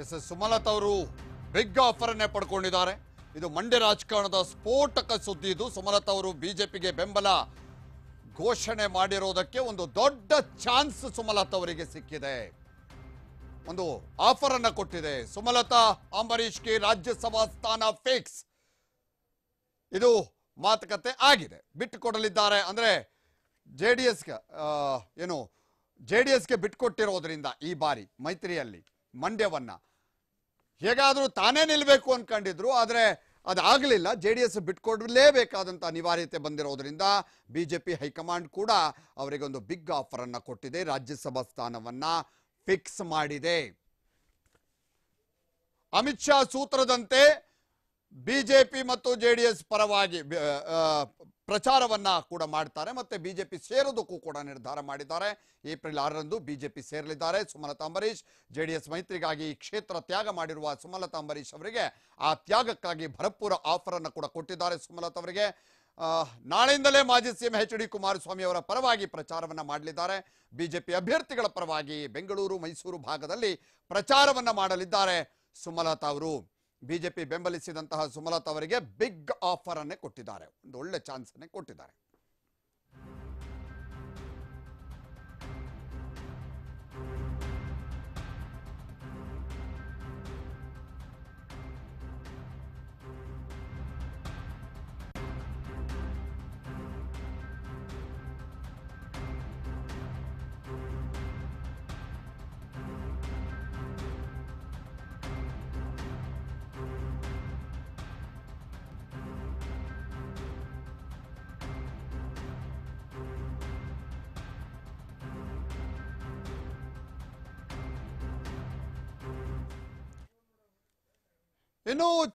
S S ಸುಮಲತ್ ಅವರು big offer ಅನ್ನೇ ಪಡ್ಕೊಂಡಿದ್ದಾರೆ ಇದು ಮಂಡ್ಯ ರಾಜಕಾರಣದ ಸ್ಫೋಟಕ ಸುದ್ದಿ ಇದು ಸುಮಲತ್ ಅವರು ಬಿಜೆಪಿಗೆ ಬೆಂಬಲ ಘೋಷಣೆ ಮಾಡಿರೋದಕ್ಕೆ ಒಂದು ದೊಡ್ಡ ಚಾನ್ಸ್ ಸುಮಲತ್ ಅವರಿಗೆ ಸಿಕ್ಕಿದೆ ಒಂದು ಆಫರ್ ಅನ್ನ ಕೊಟ್ಟಿದೆ ಸುಮಲತಾ ಅಂಬರೀಷ್ಗೆ ರಾಜ್ಯಸಭಾ ಸ್ಥಾನ ಫಿಕ್ಸ್ ಇದು ಮಾತುಕತೆ ಆಗಿದೆ ಬಿಟ್ಟುಕೊಡಲಿದ್ದಾರೆ ಅಂದ್ರೆ ಜೆ ಡಿ ಎಸ್ಗೆ ಏನು ಜೆ ಡಿ ಎಸ್ಗೆ ಬಿಟ್ಕೊಟ್ಟಿರೋದ್ರಿಂದ ಈ ಬಾರಿ ಮೈತ್ರಿಯಲ್ಲಿ ಮಂಡ್ಯವನ್ನ ಹೇಗಾದರೂ ತಾನೇ ನಿಲ್ಲಬೇಕು ಅನ್ಕೊಂಡಿದ್ರು ಆದರೆ ಅದಾಗಲಿಲ್ಲ ಜೆ ಡಿ ಎಸ್ ಬಿಟ್ಕೊಡ್ಲೇಬೇಕಾದಂಥ ಅನಿವಾರ್ಯತೆ ಬಂದಿರೋದ್ರಿಂದ ಬಿ ಜೆ ಪಿ ಹೈಕಮಾಂಡ್ ಕೂಡ ಅವರಿಗೆ ಒಂದು ಬಿಗ್ ಆಫರ್ ಅನ್ನ ಕೊಟ್ಟಿದೆ ರಾಜ್ಯಸಭಾ ಸ್ಥಾನವನ್ನ ಫಿಕ್ಸ್ ಮಾಡಿದೆ ಅಮಿತ್ ಶಾ ಸೂತ್ರದಂತೆ ಬಿಜೆಪಿ ಮತ್ತು ಜೆ ಡಿ ಎಸ್ ಪರವಾಗಿ ಬ- ಆ, ಪ್ರಚಾರವನ್ನ ಕೂಡ ಮಾಡ್ತಾರೆ ಮತ್ತೆ ಬಿಜೆಪಿ ಸೇರೋದಕ್ಕೂ ಕೂಡ ನಿರ್ಧಾರ ಮಾಡಿದ್ದಾರೆ ಏಪ್ರಿಲ್ ಆರರಂದು ಬಿಜೆಪಿ ಸೇರಲಿದ್ದಾರೆ Sumalatha Ambareesh J D S ಮೈತ್ರಿಗಾಗಿ ಈ ಕ್ಷೇತ್ರ ತ್ಯಾಗ ಮಾಡಿರುವ ಸುಮಲತಾ ಅಂಬರೀಶ್ ಅವರಿಗೆ ಆ ತ್ಯಾಗಕ್ಕಾಗಿ ಭರಪೂರ ಆಫರ್ ಅನ್ನು ಕೂಡ ಕೊಟ್ಟಿದ್ದಾರೆ ಸುಮಲತಾ ಅವರಿಗೆ ಆ, ನಾಳೆಯಿಂದಲೇ ಮಾಜಿ ಸಿಎಂ ಎಚ್ ಡಿ ಕುಮಾರಸ್ವಾಮಿ ಅವರ ಪರವಾಗಿ ಪ್ರಚಾರವನ್ನ ಮಾಡಲಿದ್ದಾರೆ ಬಿಜೆಪಿ ಅಭ್ಯರ್ಥಿಗಳ ಪರವಾಗಿ ಬೆಂಗಳೂರು ಮೈಸೂರು ಭಾಗದಲ್ಲಿ ಪ್ರಚಾರವನ್ನ ಮಾಡಲಿದ್ದಾರೆ ಸುಮಲತಾ ಅವರು ಬಿಜೆಪಿ ಬೆಂಬಲಿಸಿದಂತಹ ಸುಮಲತಾ ಅವರಿಗೆ ಬಿಗ್ ಆಫರ್ ಅನ್ನೇ ಕೊಟ್ಟಿದ್ದಾರೆ ಒಂದು ಒಳ್ಳೆ ಚಾನ್ಸ್ ಅನ್ನೇ ಕೊಟ್ಟಿದ್ದಾರೆ ಇನ್ನು